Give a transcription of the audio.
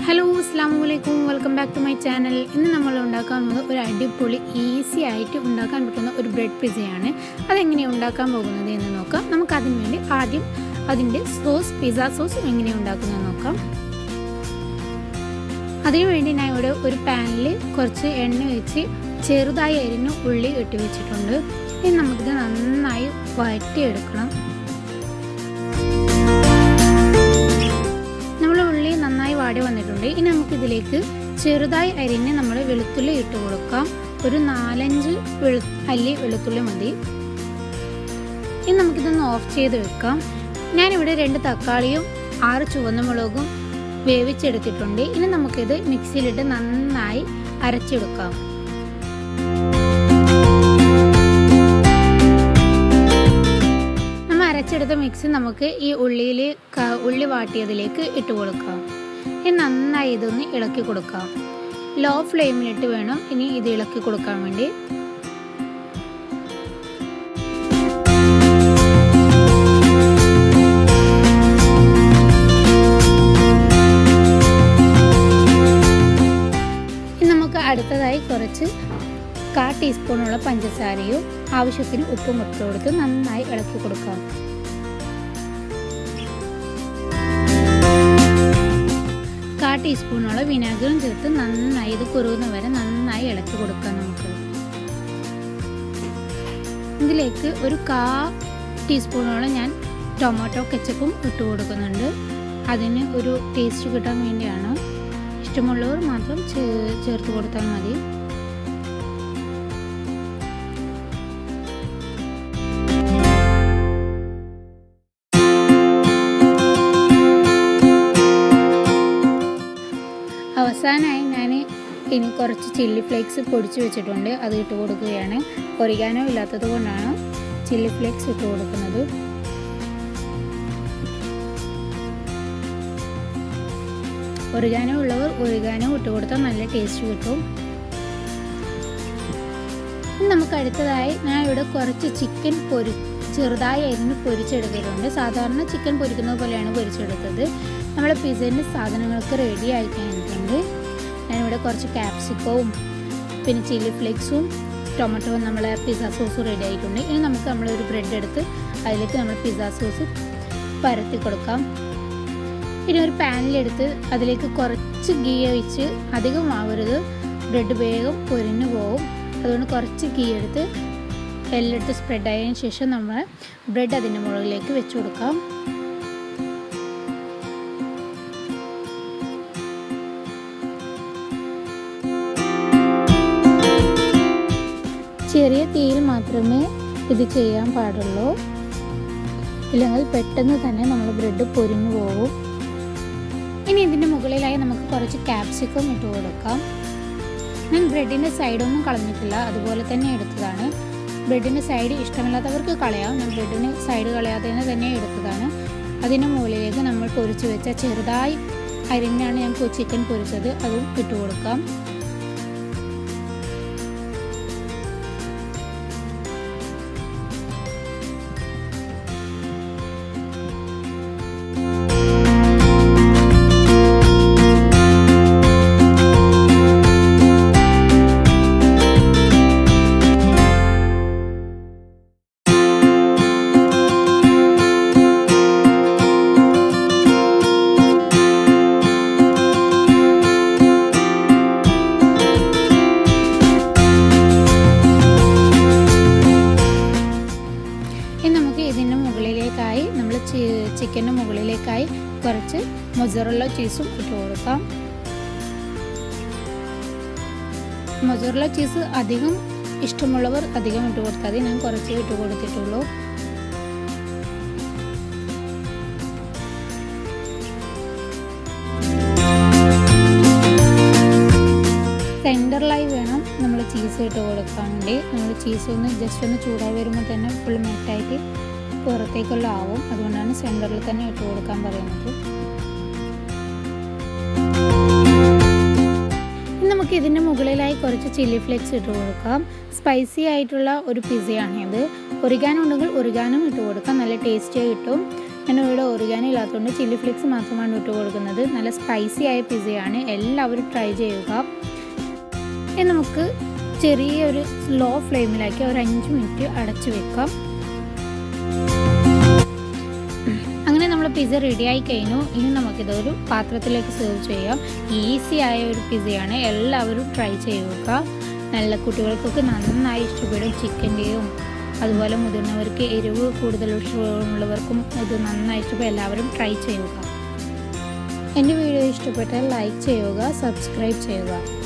hello അസ്സാം വലൈക്കും welcome back to my channel ഇന്ന് നമ്മൾ ഉണ്ടാക്കാൻ പോകുന്നത് ഒരു അടിപൊളി ഈസി ആയിട്ട് ഉണ്ടാക്കാൻ പറ്റുന്ന ഒരു ബ്രെഡ് പിസയാണ് അതെങ്ങനെയാണ് ഉണ്ടാക്കാൻ പോകുന്നത് എന്ന് നോക്കാം നമുക്ക് അതിന് വേണ്ടി ആദ്യം അതിൻ്റെ സോസ് പിസ്സ സോസ് എങ്ങനെയാണ് ഉണ്ടാക്കുന്നത് നോക്കാം അതിനുവേണ്ടി ഞാൻ ഇവിടെ ഒരു പാനിൽ കുറച്ച് എണ്ണ വെച്ച് ചെറുതായി അരിഞ്ഞ് ഉള്ളി ഇട്ട് വെച്ചിട്ടുണ്ട് ഇനി നമുക്കിത് നന്നായി വഴറ്റിയെടുക്കണം നമ്മൾ ഉള്ളി നന്നായി വാടി വന്നിട്ടുണ്ട് ഇനി നമുക്കിതിലേക്ക് ചെറുതായി അരിഞ്ഞ് നമ്മൾ വെളുത്തുള്ളി ഇട്ട് കൊടുക്കാം ഒരു നാലഞ്ച് വെളു അല്ലി വെളുത്തുള്ളി മതി ഇനി നമുക്കിതൊന്ന് ഓഫ് ചെയ്ത് വെക്കാം ഞാനിവിടെ രണ്ട് തക്കാളിയും ആറ് ചുവന്ന മുളകും വേവിച്ചെടുത്തിട്ടുണ്ട് ഇനി നമുക്കിത് മിക്സിയിലിട്ട് നന്നായി അരച്ചെടുക്കാം നമ്മൾ അരച്ചെടുത്ത മിക്സി നമുക്ക് ഈ ഉള്ളിയിൽ ഉള്ളി വാട്ടിയതിലേക്ക് ഇട്ട് കൊടുക്കാം ഇനി നന്നായി ഇതൊന്ന് ഇളക്കി കൊടുക്കാം ലോ ഫ്ലെയിമിലിട്ട് വേണം ഇനി ഇത് ഇളക്കി കൊടുക്കാൻ വേണ്ടി നമുക്ക് അടുത്തതായി കുറച്ച് കാ ടീസ്പൂണുള്ള പഞ്ചസാരയും ആവശ്യത്തിന് ഉപ്പും ഇട്ട് കൊടുത്ത് നന്നായി ഇളക്കി കൊടുക്കാം കാ ടീസ്പൂണോളം വിനാഗിരും ചേർത്ത് നന്നായി ഇത് കുറുകുന്ന വരെ നന്നായി ഇളക്കി കൊടുക്കാം നമുക്ക് ഇതിലേക്ക് ഒരു കാ ടീസ്പൂണോളം ഞാൻ ടൊമാറ്റോ കെച്ചപ്പും ഇട്ട് കൊടുക്കുന്നുണ്ട് അതിന് ഒരു ടേസ്റ്റ് കിട്ടാൻ വേണ്ടിയാണ് ഇഷ്ടമുള്ളവർ മാത്രം ചേർത്ത് കൊടുത്താൽ മതി അവസാനമായി ഞാൻ ഇനി കുറച്ച് ചില്ലി ഫ്ലേക്സ് പൊടിച്ച് വെച്ചിട്ടുണ്ട് അത് ഇട്ട് കൊടുക്കുകയാണ് ഒരിഗാനോ ഇല്ലാത്തത് കൊണ്ടാണ് ചില്ലി ഫ്ലേക്സ് ഇട്ട് കൊടുക്കുന്നത് ഒറിഗാനോ ഉള്ളവർ ഒറിഗാനോ ഇട്ട് കൊടുത്താൽ നല്ല ടേസ്റ്റ് കിട്ടും നമുക്ക് അടുത്തതായി ഞാൻ ഇവിടെ കുറച്ച് ചിക്കൻ പൊരി ചെറുതായി അരിഞ്ഞ് പൊരിച്ചെടുത്തിട്ടുണ്ട് സാധാരണ ചിക്കൻ പൊരിക്കുന്നത് പോലെയാണ് പൊരിച്ചെടുത്തത് നമ്മളെ പിസേൻ്റെ സാധനങ്ങൾക്ക് റെഡി ആയി കഴിഞ്ഞിട്ടുണ്ട് ഞാനിവിടെ കുറച്ച് ക്യാപ്സിക്കവും പിന്നെ ചില്ലി ഫ്ലേക്സും ടൊമാറ്റോ നമ്മളെ പിസ്സ സോസും റെഡി ആയിട്ടുണ്ട് ഇനി നമുക്ക് നമ്മളൊരു ബ്രെഡ് എടുത്ത് അതിലേക്ക് നമ്മൾ പിസ്സ സോസ് പരത്തി കൊടുക്കാം പിന്നെ ഒരു പാനിലെടുത്ത് അതിലേക്ക് കുറച്ച് ഗീ ഒഴിച്ച് അധികം ആവരുത് ബ്രെഡ് വേഗം പൊരിഞ്ഞു പോകും അതുകൊണ്ട് കുറച്ച് ഗീ എടുത്ത് എല്ലായിടത്തും സ്പ്രെഡ് ആയതിനു ശേഷം നമ്മൾ ബ്രെഡ് അതിൻ്റെ മുകളിലേക്ക് വെച്ച് കൊടുക്കാം ചെറിയ തീയിൽ മാത്രമേ ഇത് ചെയ്യാൻ പാടുള്ളൂ ഇല്ലെങ്കിൽ പെട്ടെന്ന് തന്നെ നമ്മൾ ബ്രെഡ് പൊരിഞ്ഞു പോകും ഇനി ഇതിൻ്റെ മുകളിലായി നമുക്ക് കുറച്ച് ക്യാപ്സിക്കം ഇട്ട് കൊടുക്കാം ഞാൻ ബ്രെഡിൻ്റെ സൈഡൊന്നും കളഞ്ഞിട്ടില്ല അതുപോലെ തന്നെ എടുത്തതാണ് ബ്രെഡിൻ്റെ സൈഡ് ഇഷ്ടമില്ലാത്തവർക്ക് കളയാം ഞാൻ ബ്രെഡിന് സൈഡ് കളയാതെ തന്നെ എടുത്തതാണ് അതിൻ്റെ മുകളിലേക്ക് നമ്മൾ പൊരിച്ച് വെച്ച ചെറുതായി അരിഞ്ഞാണ് ഞാൻ ചിക്കൻ പൊരിച്ചത് അതും ഇട്ട് കൊടുക്കാം ഇതിൻ്റെ മുകളിലേക്കായി നമ്മൾ ചിക്കൻ്റെ മുകളിലേക്കായി കുറച്ച് മൊസറുള്ള ചീസും ഇട്ട് കൊടുക്കാം മൊസറുള്ള ചീസ് അധികം ഇഷ്ടമുള്ളവർ അധികം ഇട്ട് കൊടുത്താൽ ഞാൻ കുറച്ച് ഇട്ട് കൊടുത്തിട്ടുള്ളൂ സെൻറ്ററിലായി വേണം നമ്മൾ ചീസ് ഇട്ട് കൊടുക്കാൻ വേണ്ടി നമ്മൾ ചീസ് ഒന്ന് ജസ്റ്റ് ഒന്ന് ചൂടായി വരുമ്പോൾ തന്നെ ഫുൾ മെൽറ്റായിട്ട് പുറത്തേക്കുള്ള ആവും അതുകൊണ്ടാണ് സെൻറ്ററിൽ തന്നെ ഇട്ട് കൊടുക്കാൻ പറയുന്നത് നമുക്ക് ഇതിൻ്റെ മുകളിലായി കുറച്ച് ചില്ലി ഫ്ലേക്സ് ഇട്ട് കൊടുക്കാം സ്പൈസി ആയിട്ടുള്ള ഒരു പിസയാണിത് ഒറിഗാനോ ഉണ്ടെങ്കിൽ ഒറിഗാനും ഇട്ട് കൊടുക്കാം നല്ല ടേസ്റ്റി കിട്ടും ഞാൻ ഇവിടെ ഒറിഗാനോ ഇല്ലാത്തതുകൊണ്ട് ചില്ലി ഫ്ലേക്സ് മാത്രമാണ് ഇട്ട് കൊടുക്കുന്നത് നല്ല സ്പൈസി ആയ പിസയാണ് എല്ലാവരും ട്രൈ ചെയ്യുക ഇനി നമുക്ക് ചെറിയൊരു സ്ലോ ഫ്ലെയിമിലാക്കി ഒരു അഞ്ച് മിനിറ്റ് അടച്ചു വെക്കാം അങ്ങനെ നമ്മൾ പിസ്സ റെഡിയായി കഴിഞ്ഞു ഇനി നമുക്കിതൊരു പാത്രത്തിലേക്ക് സെർവ് ചെയ്യാം ഈസി ആയ ഒരു പിസ്സയാണ് എല്ലാവരും ട്രൈ ചെയ്യുക നല്ല കുട്ടികൾക്കൊക്കെ നന്നായി ഇഷ്ടപ്പെടും ചിക്കൻ്റെയും അതുപോലെ മുതിർന്നവർക്ക് എരിവ് കൂടുതൽ ഇഷ്ടമുള്ളവർക്കും ഇത് നന്നായി ഇഷ്ടപ്പെടും എല്ലാവരും ട്രൈ ചെയ്യുക എൻ്റെ വീഡിയോ ഇഷ്ടപ്പെട്ടാൽ ലൈക്ക് ചെയ്യുക സബ്സ്ക്രൈബ് ചെയ്യുക